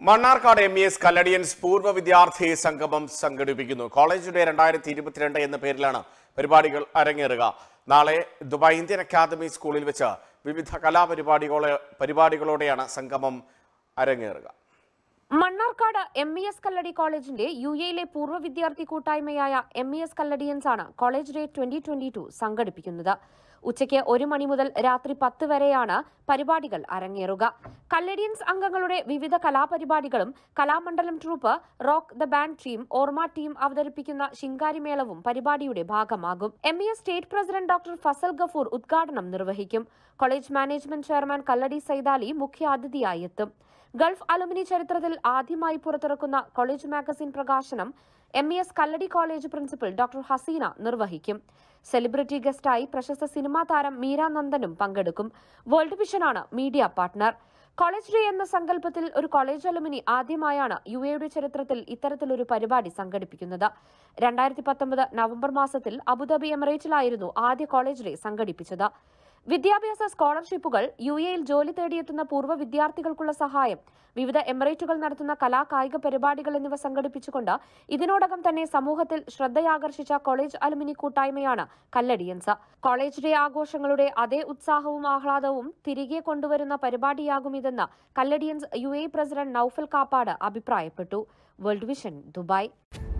Mannarkkad M E S Kalladians പൂർവ്വ വിദ്യാർത്ഥി സംഗമം സംഘടിപ്പിക്കുന്നു കോളേജ് ഡേ രണ്ടായിരത്തി ഇരുപത്തിരണ്ട് എന്ന പേരിലാണ് പരിപാടികൾ അരങ്ങേറുക നാളെ ദുബായ് ഇന്ത്യൻ അക്കാദമി സ്കൂളിൽ വെച്ച് വിവിധ കലാപരിപാടികളെ പരിപാടികളോടെയാണ് സംഗമം അരങ്ങേറുക Mannarkkad M E S Kalladi കോളേജിന്റെ യു എയിലെ പൂർവ്വ വിദ്യാർത്ഥി കൂട്ടായ്മയായ എം ഇ എസ് കല്ലഡിയൻസ് ആണ് college day twenty twenty two സംഘടിപ്പിക്കുന്നത് ഉച്ചയ്ക്ക് ഒരു മണി മുതൽ രാത്രി പത്ത് വരെയാണ് പരിപാടികൾ അരങ്ങേറുക കല്ലഡിയൻസ് അംഗങ്ങളുടെ വിവിധ കലാപരിപാടികളും Kalamandalam troupe rock the band team Orma team അവതരിപ്പിക്കുന്ന ശിങ്കാരിമേളവും പരിപാടിയുടെ ഭാഗമാകും M E S state president doctor Fazal Gafoor ഉദ്ഘാടനം നിർവഹിക്കും college management chairman Kalladi Saidali മുഖ്യാതിഥിയായി എത്തും ഗൾഫ് അലുമിനി ചരിത്രത്തിൽ ആദ്യമായി പുറത്തിറക്കുന്ന കോളേജ് മാഗസിൻ പ്രകാശനം M E S Kalladi college principal doctor Haseena നിർവഹിക്കും സെലിബ്രിറ്റി ഗസ്റ്റായി പ്രശസ്ത സിനിമാ താരം മീര നന്ദനും പങ്കെടുക്കും വേൾഡ് വിഷനാണ് മീഡിയ പാർട്ട്ണർ കോളേജ് ഡേ എന്ന സങ്കല്പത്തിൽ ഒരു കോളേജ് അലുമിനി ആദ്യമായാണ് യു എയുടെ ചരിത്രത്തിൽ ഇത്തരത്തിലൊരു പരിപാടി സംഘടിപ്പിക്കുന്നത് രണ്ടായിരത്തി പത്തൊമ്പത് നവംബർ മാസത്തിൽ അബുദാബി എമിറേറ്റിലായിരുന്നു ആദ്യ കോളേജ് ഡേ സംഘടിപ്പിച്ചത് വിദ്യാഭ്യാസ സ്കോളർഷിപ്പുകൾ യു എയിൽ ജോലി തേടിയെത്തുന്ന പൂർവ്വ വിദ്യാർത്ഥികൾക്കുള്ള സഹായം വിവിധ എമിറേറ്റുകൾ നടത്തുന്ന കലാ കായിക പരിപാടികൾ എന്നിവ സംഘടിപ്പിച്ചുകൊണ്ട് ഇതിനോടകം തന്നെ സമൂഹത്തിൽ ശ്രദ്ധയാകർഷിച്ച കോളേജ് അലുമിനി കൂട്ടായ്മയാണ് കല്ലടിയൻസ് കോളേജ് ഡേ ആഘോഷങ്ങളുടെ അതേ ഉത്സാഹവും ആഹ്ലാദവും തിരികെ കൊണ്ടുവരുന്ന പരിപാടിയാകും ഇതെന്ന് Kalladians U A president Naufal Kappad അഭിപ്രായപ്പെട്ടു വേൾഡ് വിഷൻ ദുബായ്